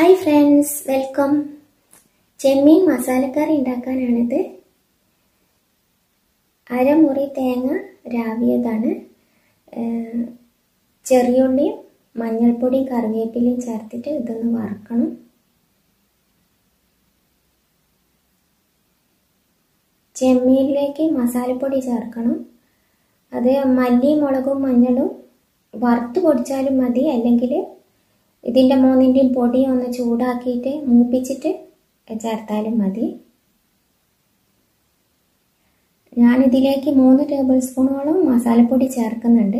hi friends welcome ചെമ്മീൻ മസാലക്കറി ഉണ്ടാക്കാനാണിത് അരമുറി തേങ്ങ രാവിയതാണ് ഏഹ് ചെറിയുള്ളിയും മഞ്ഞൾപ്പൊടിയും കറിവേപ്പിലയും ചേർത്തിട്ട് ഇതൊന്ന് വറക്കണം ചെമ്മീനിലേക്ക് മസാലപ്പൊടി ചേർക്കണം അത് മല്ലി മുളകും മഞ്ഞളും വറുത്ത് പൊടിച്ചാലും മതി അല്ലെങ്കിൽ ഇതിൻ്റെ മൂന്നിൻ്റെയും പൊടി ഒന്ന് ചൂടാക്കിയിട്ട് മൂപ്പിച്ചിട്ട് ചേർത്താലും മതി ഞാനിതിലേക്ക് മൂന്ന് ടേബിൾ സ്പൂണോളം മസാലപ്പൊടി ചേർക്കുന്നുണ്ട്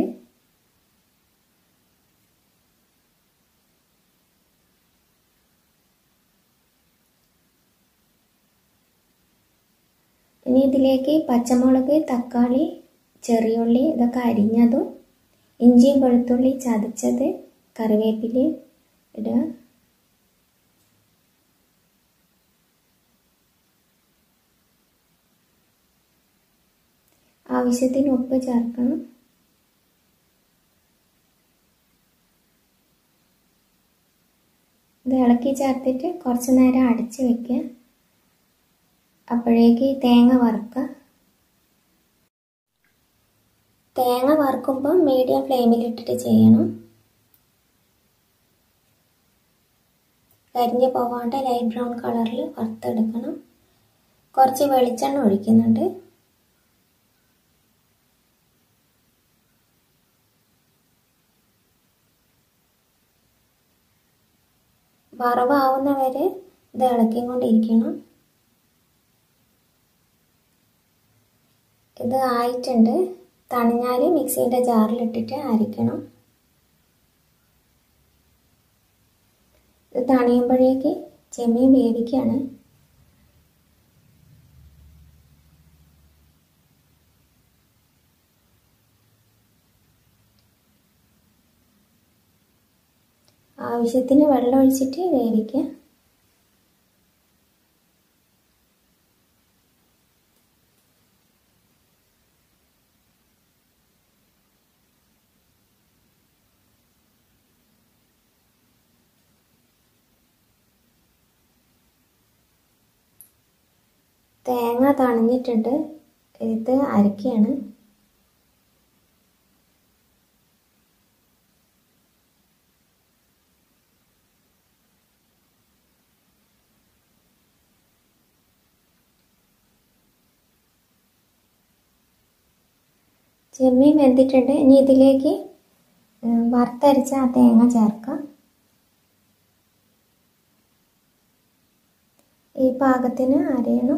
ഇനി ഇതിലേക്ക് പച്ചമുളക് തക്കാളി ചെറിയുള്ളി ഇതൊക്കെ അരിഞ്ഞതും ഇഞ്ചിയും വെളുത്തുള്ളി ചതച്ചത് കറിവേപ്പില ഇടുക ആവശ്യത്തിന് ഉപ്പ് ചേർക്കണം ഇത് ഇളക്കി ചേർത്തിട്ട് കുറച്ച് നേരം അടച്ച് വെക്കുക അപ്പോഴേക്ക് തേങ്ങ വറുക്കുക തേങ്ങ വറുക്കുമ്പോൾ മീഡിയം ഫ്ലെയിമിലിട്ടിട്ട് ചെയ്യണം കരിഞ്ഞ് പോവാണ്ട് ലൈറ്റ് ബ്രൗൺ കളറിൽ വറുത്തെടുക്കണം കുറച്ച് വെളിച്ചെണ്ണ ഒഴിക്കുന്നുണ്ട് വറവാവുന്ന വരെ ഇത് ഇളക്കിക്കൊണ്ടിരിക്കണം ഇത് ആയിട്ടുണ്ട് തണിഞ്ഞാൽ മിക്സീൻ്റെ ജാറിലിട്ടിട്ട് അരിക്കണം ഇത് തണിയുമ്പോഴേക്ക് ചെമ്മീൻ വേവിക്കുകയാണ് ആവശ്യത്തിന് വെള്ളം ഒഴിച്ചിട്ട് വേവിക്കുക തേങ്ങ തണിഞ്ഞിട്ടുണ്ട് ഇത് അരക്കുകയാണ് ചെമ്മീൻ വെന്തിട്ടുണ്ട് ഇനി ഇതിലേക്ക് വറുത്തരച്ച ആ തേങ്ങ ചേർക്കാം ഈ പാകത്തിന് അരയണം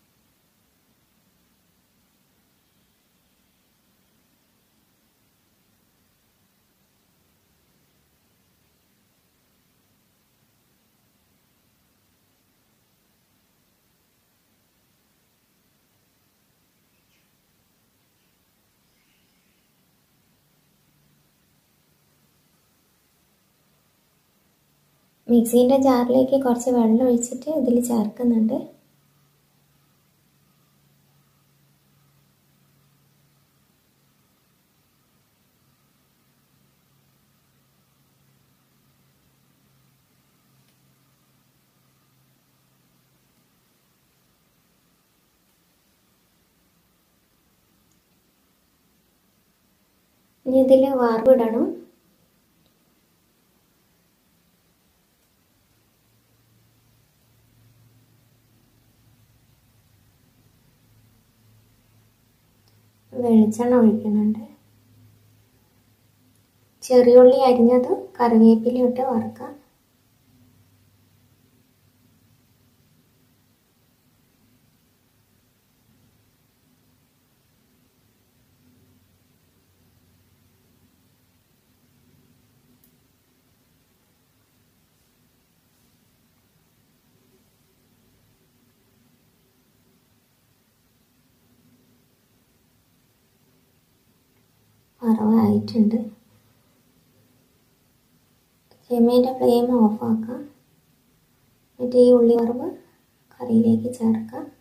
മിക്സീൻ്റെ ജാറിലേക്ക് കുറച്ച് വെള്ളം ഒഴിച്ചിട്ട് ഇതിൽ ചേർക്കുന്നുണ്ട് ഇനി ഇതിൽ വറവിടണം വെളിച്ചെണ്ണ ഒഴിക്കുന്നുണ്ട് ചെറിയുള്ളി അരിഞ്ഞത് കറിവേപ്പില ഇട്ട് വറുക്കാം വറവായിട്ടുണ്ട് ചെമ്മീൻ്റെ ഫ്ലെയിം ഓഫാക്കാം എന്നിട്ട് ഈ ഉള്ളി വറവ് കറിയിലേക്ക് ചേർക്കാം